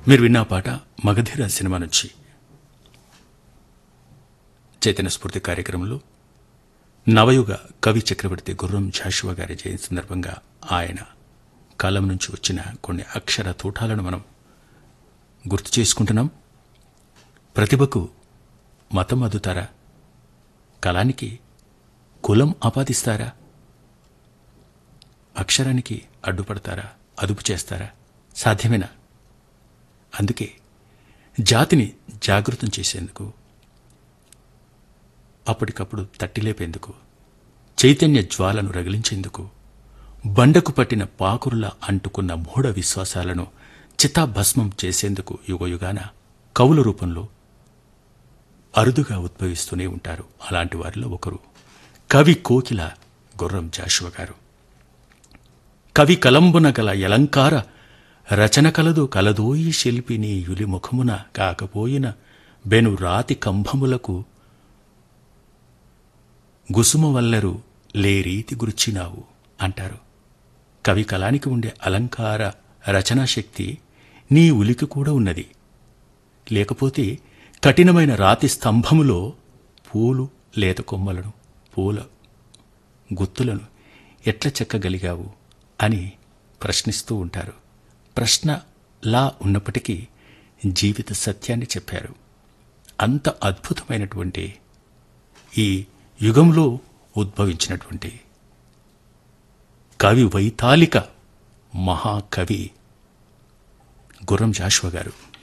మీరు విన్న ఆ పాట మగధీర సినిమా నుంచి చైతన్య స్ఫూర్తి కార్యక్రమంలో నవయుగ కవి చక్రవర్తి గుర్రం జాషువా గారి జయంతి సందర్భంగా ఆయన కాలం నుంచి వచ్చిన కొన్ని అక్షర తూటాలను మనం గుర్తు చేసుకుంటున్నాం ప్రతిభకు మతం అద్దుతారా కళానికి కులం ఆపాదిస్తారా అక్షరానికి అడ్డుపడతారా అదుపు చేస్తారా సాధ్యమేనా అందుకే జాతిని జాగృతం చేసేందుకు అప్పటికప్పుడు తట్టిలేపేందుకు చైతన్య జ్వాలను రగిలించేందుకు బండకు పట్టిన పాకురులా అంటుకున్న మూఢ విశ్వాసాలను చితాభస్మం చేసేందుకు యుగయుగాన కవుల రూపంలో అరుదుగా ఉద్భవిస్తూనే ఉంటారు అలాంటి వారిలో ఒకరు కవి కోకిల గుర్రం జాషువ గారు కవి కలంబున గల ఎలంకార రచన కలదు కలదోయి శిల్పిని యులి ముఖమున కాకపోయిన బెను రాతి కంభములకు గుసుమ వల్లరు లేరీతి గుర్చినావు అంటారు కవి కళానికి ఉండే అలంకార రచనా శక్తి నీ ఉలికి కూడా ఉన్నది లేకపోతే కఠినమైన రాతి స్తంభములో పూలు లేత కొమ్మలను పూల గుత్తులను ఎట్ల చెక్కగలిగావు అని ప్రశ్నిస్తూ ఉంటారు ప్రశ్న లా ఉన్నప్పటికీ జీవిత సత్యాన్ని చెప్పారు అంత అద్భుతమైనటువంటి ఈ యుగంలో ఉద్భవించినటువంటి కవి వైతాళిక మహాకవి గుర్రం జాషువ గారు